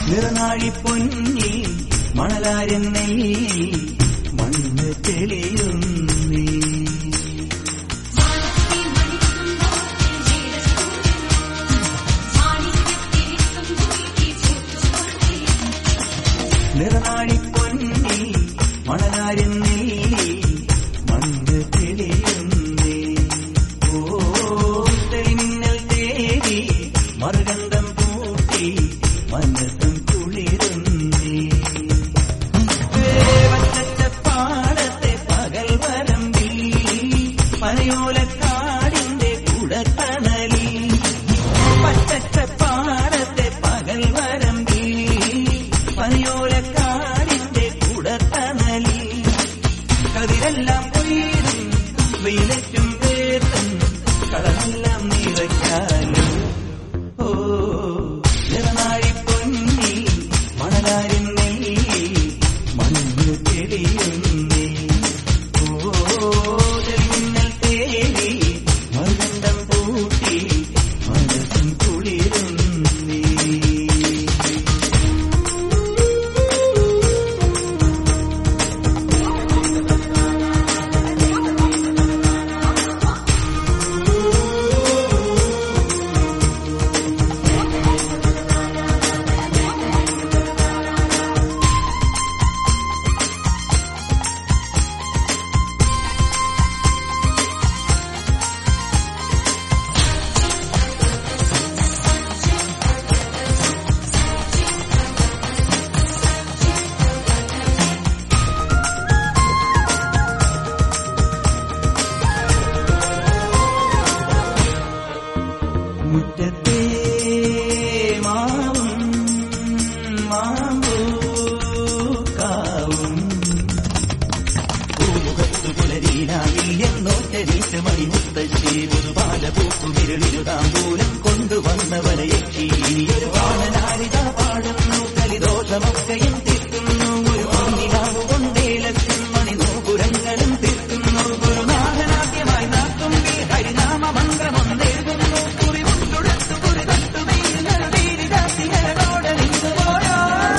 നിറനാഴി പൊന്നി മണലാരെന്നൈ മണ്ണ് തെളിയുന്നേ നിറനാഴി പൊന്നി മണലാരെന്നൈ മണ്ണ് തെളിയുന്നേ ഓ തെളിമിന്നൽ തേടി മറുകണ്ഠം പൂട്ടി മനസ്സും കുളിരുന്നേ പാടത്തെ പകൽ വരമ്പി പനയോലക്കാടിന്റെ കുടത്തണലി പച്ചപ്പാടത്തെ പകൽ വരമ്പി പനയോലക്കാടിന്റെ കുടത്തണലി കതിരെല്ലാം ഉയരും വെയിലറ്റും പേർത്തും കളമെല്ലാം നിറയ്ക്കാലും ഓ നിറനാഴി പൊന്നി മണലാരിൻ നെല്ലി മണ്ണ് തെളിയുന്നേ ഓ തെളിമിന്നൽ തേടി മറുകണ്ഠം പൂട്ടി മനസ്സും കുളിരുന്നേ മുറ്റത്തെ മാവും മാമ്പൂക്കാവും പൂമുഖത്തു പുലരീനാവിൽ എന്നോറ്റരീച്ച മണിമുത്തശ്ശി ഒരു പാലപൂക്കുമിരളിരുതാമ്പൂലം കൊണ്ടുവന്നവരെ യക്ഷി ഒരു പാണനാരിത പാടുന്നു കലിദോഷമൊക്കെയും തീർക്കുന്നു ഒരു മണിലാവ് കൊണ്ടേലക്കും മണിനോപുരങ്ങളും തീർക്കുന്നു ഗുരുനാഥനാദ്യമായി നാക്കുമ്പി ഹരിനാമ മന്ത്രമൊന്നെഴുതുന്നു കുറിമുണ്ടുടുത്തു കുറി തട്ടുമീനോടെ നിന്നു പോയോ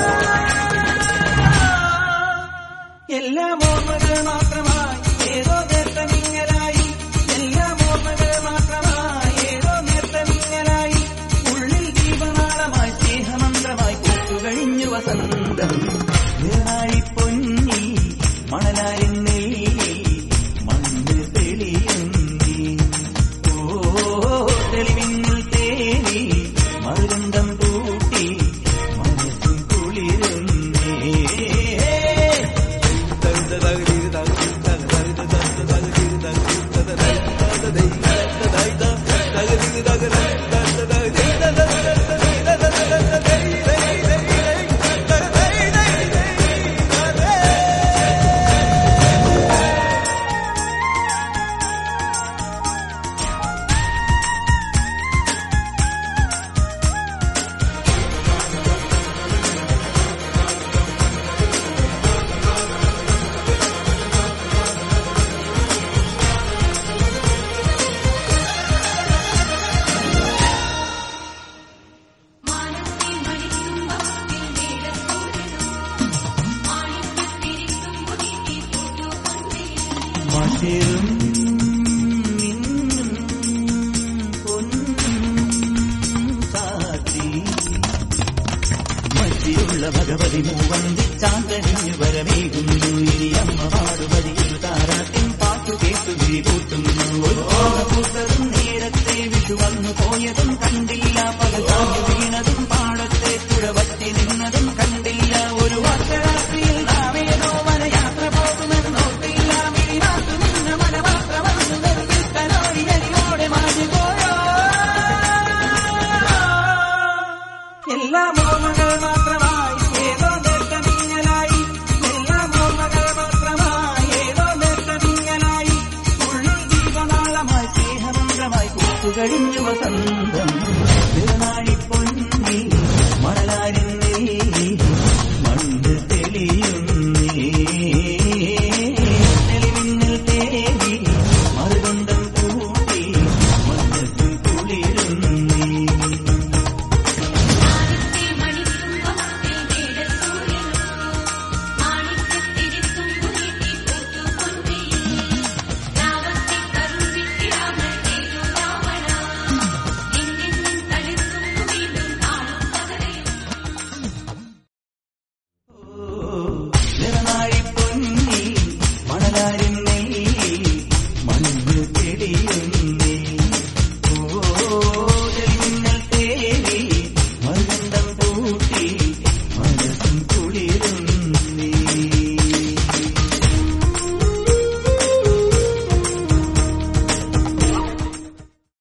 എല്ലാം ഓർമ്മകൾ മാത്രമായി ഏതോ നേർത്തമിങ്ങലായി എല്ലാം ഓർമ്മകൾ മാത്രമായി ഏതോ നേർത്തമിങ്ങലായി ഉള്ളിൽ ദീപനാളമായി സ്നേഹമന്ത്രമായി പൂത്തുകഴിഞ്ഞു വസന്തം നിറനായി പൊന്നി മണലായി നെല്ലി മണ്ണ് തെളിയുന്നി ഓ തെളിവിന്നിൽ തേടി മറുകണ്ഠം പൂട്ടി മനസ്സും കുളിരുന്നേ മഷിറും മിന്നും പൊന്നും സാത്തി മഷിയുള്ള ഭഗവതി മൂവന്തി ചാന്തണിഞ്ഞു വരവേകുന്നു ഇനി അമ്മ പാടുപതിയിൽ താരാട്ടിൻ പാട്ടു കേട്ടു വിരികൂട്ടുന്നു ഒരു ഓണപ്പൂത്തതും നേരത്തെ വിഷു വന്നു പോയതും കണ്ടില്ല പകൽ താങ്ങി വീണതും പാടത്തെ തുഴവറ്റി നിന്നതും കണ്ടില്ല ഒരു വർഷരാത്രിയിൽ നാമേതോ വനയാത്ര പോകുമെന്നോർത്തില്ല മിഴിനാത്തു നിന്ന മന മാത്രമന്നു നിർമ്മിത്തനോടി അരിയോടെ മാഞ്ഞു പോയോ എല്ലാം ഓർമ്മകൾ മാത്രമായി ഏതോ നേർത്തമിങ്ങലായി എല്ലാം ഓർമ്മകൾ മാത്രമായി ഏതോ നേർത്തമിങ്ങലായി ഉള്ളിൽ ദീപനാളമായി സ്നേഹമന്ത്രമായി കൂത്തുകഴിഞ്ഞു വസന്തം തിരുനാഴി പൊന്നി മണലാരിൻ